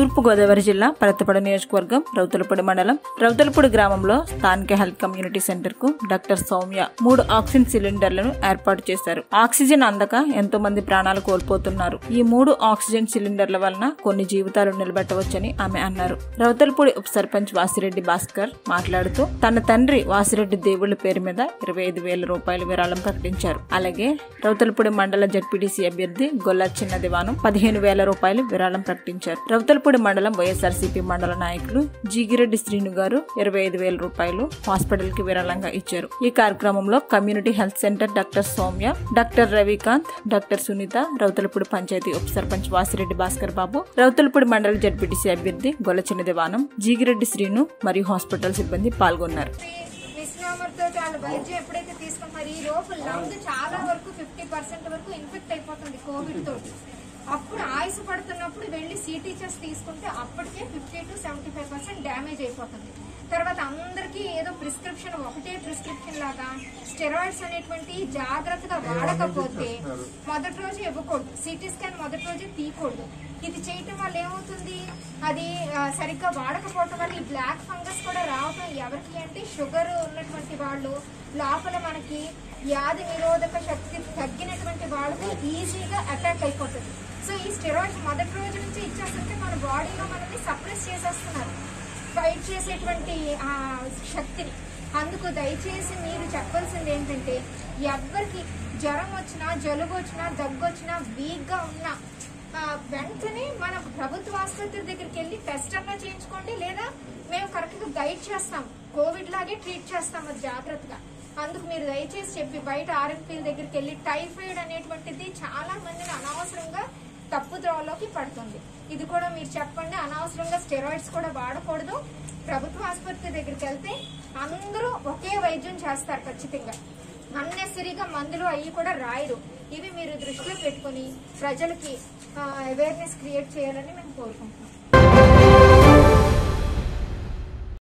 తూర్పు గోదావరి జిల్లా పరతపడ నియోజకవర్గం రౌతులపూడి మండలం రౌతులపూడి గ్రామంలో స్థానిక హెల్త్ కమ్యూనిటీ సెంటర్ కు డాక్టర్ సౌమ్య మూడు ఆక్సిజన్ సిలిండర్లను ఏర్పాటు చేశారు ఆక్సిజన్ అందక ఎంతో మంది ప్రాణాలు కోల్పోతున్నారు ఈ మూడు ఆక్సిజన్ సిలిండర్ల వలన కొన్ని జీవితాలు నిలబెట్టవచ్చని ఆమె అన్నారు రౌతలపూడి ఉప సర్పంచ్ వాసిరెడ్డి భాస్కర్ మాట్లాడుతూ తన తండ్రి వాసిరెడ్డి దేవుళ్ల పేరు మీద ఇరవై ఐదు వేల రూపాయల విరాళం ప్రకటించారు అలాగే రౌతలపూడి మండల జడ్పీటీసీ అభ్యర్థి గొల్ల చిన్న దివానం పదిహేను వేల రూపాయలు విరాళం ప్రకటించారు రౌతలపూడి మండలం వైఎస్ఆర్సీపీ మండల నాయకులు జీగిరెడ్డి శ్రీను గారు ఇరవై ఐదు వేల రూపాయలు హాస్పిటల్ కి విరాళంగా ఇచ్చారు ఈ కార్యక్రమంలో community health centre doctor Soumya doctor Ravikanth doctor Sunitha Rowthulapudi panchayat ఉప సర్పంచ్ వాసిరెడ్డి భాస్కర్ బాబు రౌతలపూడి మండల జడ్పీటీసీ అభ్యర్థి గొల్ల చిన్న దివానం జీగిరెడ్డి శ్రీను మరియు హాస్పిటల్ సిబ్బంది పాల్గొన్నారు మిస్నామర్ తోటి వాళ్ళ వైద్యం ఎప్పుడైతే తీసుకుంటున్నారు ఈ లోపు లంగ్ చాలా వరకు ఫిఫ్టీ పర్సెంట్ వరకు ఇన్ఫెక్ట్ అయిపోతుంది కోవిడ్ తోటి అప్పుడు ఆయుష్ పడుతున్నప్పుడు వెళ్ళి సిటీ చెస్ట్ తీసుకుంటే అప్పటికే fifty to seventy five percent damage అయిపోతుంది తర్వాత అందరికీ ఏదో ప్రిస్క్రిప్షన్ ఒకటే ప్రిస్క్రిప్షన్ లాగా స్టెరాయిడ్స్ అనేటువంటి జాగ్రత్తగా వాడకపోతే మొదటి రోజు ఇవ్వకూడదు సిటీ స్కాన్ మొదటి రోజే తీయకూడదు ఇది చేయటం వల్ల ఏమవుతుంది అది ఆ, సరిగ్గా వాడకపోవటం వల్ల ఈ బ్లాక్ ఫంగస్ కూడా రావటం ఎవరికి అంటే షుగర్ ఉన్నటువంటి వాళ్ళు లోపల మనకి వ్యాధి నిరోధక శక్తి తగ్గినటువంటి వాళ్ళకి ఈజీగా అటాక్ అయిపోతుంది సో ఈ స్టెరాయిడ్స్ మొదటి రోజు నుంచి ఇచ్చేస్తుంటే మన బాడీలో మనల్ని సప్రెస్ చేసేస్తున్నారు ఫైట్ చేసేటువంటి ఆ శక్తిని అందుకు దయచేసి మీరు చెప్పాల్సింది ఏంటంటే ఎవరికి జ్వరం వచ్చినా జలుబు వచ్చినా దగ్గు వచ్చినా వీక్ గా ఉన్నా ఆ, వెంటనే మన ప్రభుత్వ ఆసుపత్రి దగ్గరికి వెళ్ళి టెస్ట్ అన్నా చేయించుకోండి లేదా మేము కరెక్ట్ గా గైడ్ చేస్తాం కోవిడ్ లాగే ట్రీట్ చేస్తాం అది జాగ్రత్తగా అందుకు మీరు దయచేసి చెప్పి బయట ఆర్ఎంపీల దగ్గరికి వెళ్ళి టైఫాయిడ్ అనేటువంటిది చాలా మందిని అనవసరంగా తప్పు ద్రోవలోకి పడుతుంది ఇది కూడా మీరు చెప్పండి అనవసరంగా స్టెరాయిడ్స్ కూడా వాడకూడదు ప్రభుత్వ ఆసుపత్రి దగ్గరికి వెళ్తే అందరూ ఒకే వైద్యం చేస్తారు ఖచ్చితంగా అన్నెసరీగా మందులు అవి కూడా రాయరు ఇవి మీరు దృష్టిలో పెట్టుకుని ప్రజలకి అవేర్నెస్ క్రియేట్ చేయాలని మేము కోరుకుంటున్నాం